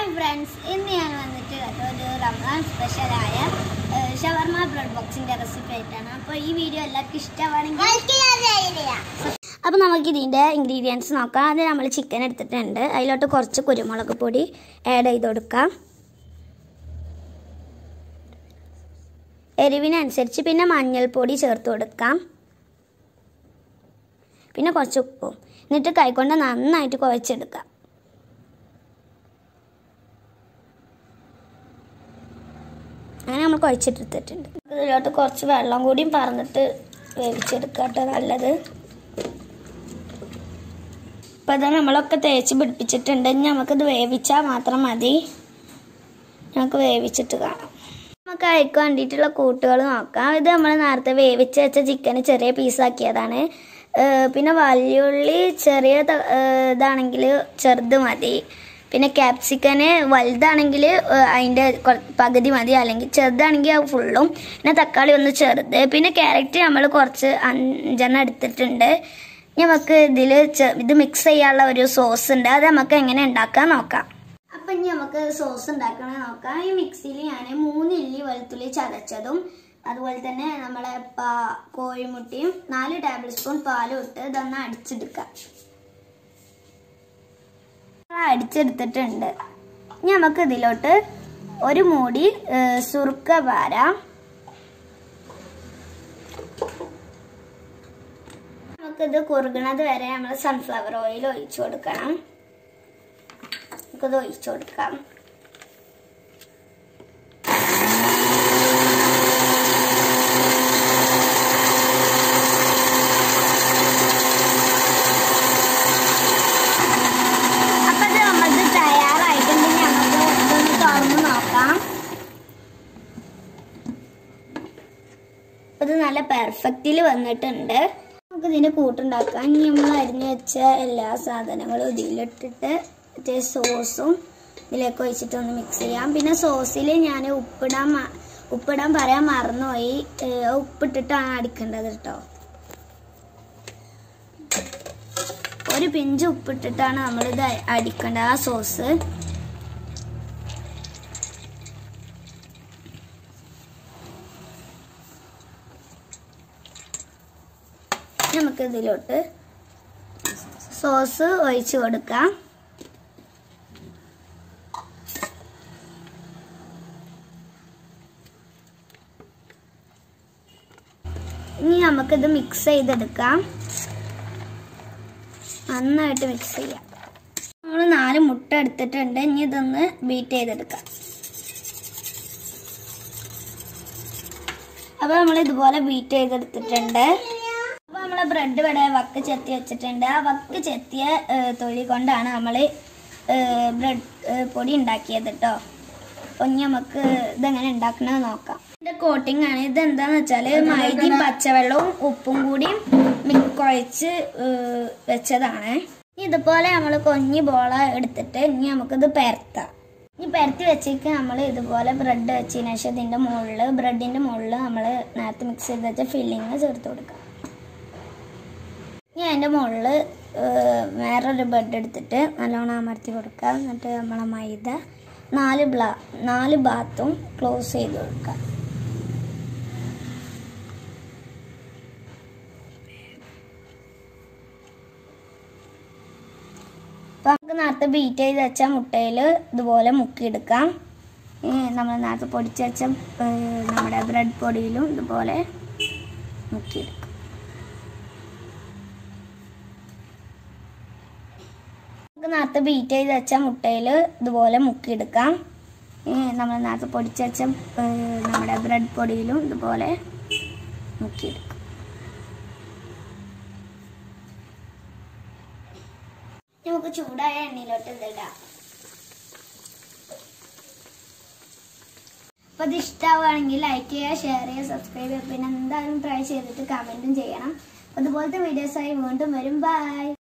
friends ഇന്ന് ഞാൻ വന്നിട്ട് ഒരു റംസാൻ സ്പെഷ്യലായ ഷവർമ ബ്രെഡ് ബോക്സിന്റെ റെസിപ്പി ആയിട്ടാണ് അപ്പോൾ ഈ വീഡിയോ എല്ലാവർക്കും ഇഷ്ടമാണെങ്കിൽ അപ്പോൾ നമുക്ക് ഇതിൻ്റെ ഇൻഗ്രീഡിയൻസ് നോക്കാം അത് നമ്മൾ ചിക്കൻ എടുത്തിട്ടുണ്ട് അതിലോട്ട് കുറച്ച് കുരുമുളക് പൊടി ആഡ് ചെയ്ത് കൊടുക്കാം എരിവിനനുസരിച്ച് പിന്നെ മഞ്ഞൾപ്പൊടി ചേർത്ത് കൊടുക്കാം പിന്നെ കുറച്ച് ഉപ്പും എന്നിട്ട് കൈകൊണ്ട് നന്നായിട്ട് കുഴച്ചെടുക്കാം അങ്ങനെ നമ്മൾ കുഴച്ചിട്ടെടുത്തിട്ടുണ്ട് ഇതിലോട്ട് കുറച്ച് വെള്ളം കൂടിയും പറന്നിട്ട് വേവിച്ചെടുക്കട്ടെ നല്ലത് ഇപ്പം ഇത് നമ്മളൊക്കെ തേച്ച് പിടിപ്പിച്ചിട്ടുണ്ട് ഇനി നമുക്കിത് വേവിച്ചാൽ മാത്രം മതി നമുക്ക് വേവിച്ചിട്ട് കാണാം നമുക്ക് അതിക്ക് വേണ്ടിയിട്ടുള്ള കൂട്ടുകൾ നോക്കാം ഇത് നമ്മൾ നേരത്തെ വേവിച്ച് വെച്ച ചിക്കൻ ചെറിയ പീസാക്കിയതാണ് ഏഹ് പിന്നെ വലിയുള്ളി ചെറിയ ത- ഏഹ് ഇതാണെങ്കിൽ ചെറുത് മതി പിന്നെ ക്യാപ്സിക്കന് വലുതാണെങ്കിൽ അതിൻ്റെ പകുതി മതി അല്ലെങ്കിൽ ചെറുതാണെങ്കിൽ അത് ഫുള്ളും പിന്നെ തക്കാളി ഒന്ന് ചെറുത് പിന്നെ ക്യാരറ്റ് നമ്മൾ കുറച്ച് അഞ്ചെണ്ണം എടുത്തിട്ടുണ്ട് ഇനി നമുക്ക് ഇതിൽ ഇത് മിക്സ് ചെയ്യാനുള്ള ഒരു സോസ് ഉണ്ട് അത് നമുക്ക് എങ്ങനെ ഉണ്ടാക്കാൻ നോക്കാം അപ്പം ഇനി നമുക്ക് സോസ് ഉണ്ടാക്കണ നോക്കാം ഈ മിക്സിയിൽ ഞാൻ മൂന്ന് ഇല്ലി വെളുത്തുള്ളി ചതച്ചതും അതുപോലെ തന്നെ നമ്മളെ പാ കോഴിമുട്ടയും നാല് ടേബിൾ സ്പൂൺ പാലും ഇട്ട് ഇതൊന്ന് അടിച്ചെടുക്കാം അടിച്ചെടുത്തിട്ടുണ്ട് ഇനി നമുക്ക് ഇതിലോട്ട് ഒരു മൂടി ഏഹ്, സുർക്ക പാരാം നമുക്കിത് കുറുകണത് വരെ നമ്മൾ സൺഫ്ലവർ ഓയിൽ ഒഴിച്ചു കൊടുക്കണം നമുക്കിത് ഒഴിച്ചു കൊടുക്കാം അപ്പൊ ഇത് നമ്മൾക്ക് തയ്യാറായിട്ടുണ്ടെങ്കിൽ നമുക്ക് ഇതൊന്ന് തുറന്ന് നോക്കാം ഇത് നല്ല പെർഫെക്റ്റിൽ വന്നിട്ടുണ്ട് നമുക്ക് ഇതിന്റെ കൂട്ടുണ്ടാക്കാം ഇനി നമ്മൾ അരിഞ്ഞു വെച്ച എല്ലാ സാധനങ്ങളും ഇതിലിട്ടിട്ട് മറ്റേ സോസും ഇതിലേക്ക് ഒഴിച്ചിട്ട് ഒന്ന് മിക്സ് ചെയ്യാം പിന്നെ സോസിൽ ഞാൻ ഉപ്പിടാൻ മ- ഉപ്പിടാൻ പറയാൻ മറന്നുപോയി ഏഹ് ഉപ്പിട്ടിട്ടാണ് അടിക്കേണ്ടത് കേട്ടോ ഒരു പിഞ്ച് ഉപ്പിട്ടിട്ടാണ് നമ്മളിത് അടിക്കേണ്ടത് ആ സോസ് നമുക്ക് ഇതിലോട്ട് സോസ് ഒഴിച്ചു കൊടുക്കാം ഇനി നമുക്കിത് മിക്സ് ചെയ്തെടുക്കാം നന്നായിട്ട് മിക്സ് ചെയ്യാം നമ്മൾ നാല് മുട്ട എടുത്തിട്ടുണ്ട് ഇനി ഇതൊന്ന് ബീറ്റ് ചെയ്തെടുക്കാം അപ്പൊ നമ്മൾ ഇതുപോലെ ബീറ്റ് ചെയ്തെടുത്തിട്ടുണ്ട് അപ്പൊ നമ്മളെ ബ്രെഡ് ഇവിടെ വക്ക് ചെത്തി വെച്ചിട്ടുണ്ട് ആ വക്ക് ചെത്തിയ ഏഹ്, തൊലി കൊണ്ടാണ് നമ്മൾ ബ്രെഡ് പൊടി ഉണ്ടാക്കിയത് കേട്ടോ അപ്പൊ ഇനി നമുക്ക് ഇതെങ്ങനെ ഉണ്ടാക്കണമെന്ന് നോക്കാം ഇതിന്റെ കോട്ടിംഗ് ആണ് ഇത് എന്താന്ന് വെച്ചാല് മൈദയും പച്ചവെള്ളവും ഉപ്പും കൂടി മി- കുഴച്ച് ഏഹ്, വെച്ചതാണ് ഇനി ഇതുപോലെ നമ്മൾ കൊഞ്ഞി ബോള എടുത്തിട്ട് ഇനി നമുക്കിത് പരത്താം ഇനി പരത്തി വെച്ചേക്ക് നമ്മൾ ഇതുപോലെ ബ്രെഡ് വെച്ചതിന് ശേഷം ഇതിന്റെ മുകളിൽ ബ്രെഡിന്റെ മുകളിൽ നമ്മൾ നേരത്തെ മിക്സ് ചെയ്ത് വെച്ച ഫില്ലിങ് ചേർത്ത് കൊടുക്കാം ഇനി അതിന്റെ മുകളിൽ വേറൊരു ബ്രെഡ് എടുത്തിട്ട് നല്ലോണം അമർത്തി കൊടുക്കുക എന്നിട്ട് നമ്മളെ മൈദ നാല് ബ്ലാ നാല് ഭാഗത്തും ക്ലോസ് ചെയ്ത് കൊടുക്കുക അപ്പം നമുക്ക് നേരത്തെ ബീറ്റ് ചെയ്ത് വെച്ച മുട്ടയിൽ ഇതുപോലെ മുക്കിയെടുക്കാം ഇനി നമ്മൾ നേരത്തെ പൊടിച്ച് വെച്ച ഏഹ്, നമ്മുടെ ബ്രെഡ് പൊടിയിലും ഇതുപോലെ മുക്കിയെടുക്കാം നമുക്ക് നേരത്തെ ബീറ്റ് ചെയ്ത് വെച്ച മുട്ടയിൽ ഇതുപോലെ മുക്കിയെടുക്കാം ഇനി നമ്മൾ നേരത്തെ പൊടിച്ച് വെച്ച ഏഹ്, നമ്മുടെ ബ്രെഡ് പൊടിയിലും ഇതുപോലെ മുക്കിയെടുക്കാം നമുക്ക് ചൂടായ എണ്ണയിലോട്ട് ഇതിടാം അപ്പൊ ഇത് ഇഷ്ടമാവുകയാണെങ്കിൽ ലൈക്ക് ചെയ്യുക ഷെയർ ചെയ്യുക സബ്സ്ക്രൈബ് ചെയ്യുക പിന്നെ എന്തായാലും ട്രൈ ചെയ്തിട്ട് കമന്റും ചെയ്യണം അതുപോലത്തെ വീഡിയോസായി വീണ്ടും വരും ബൈ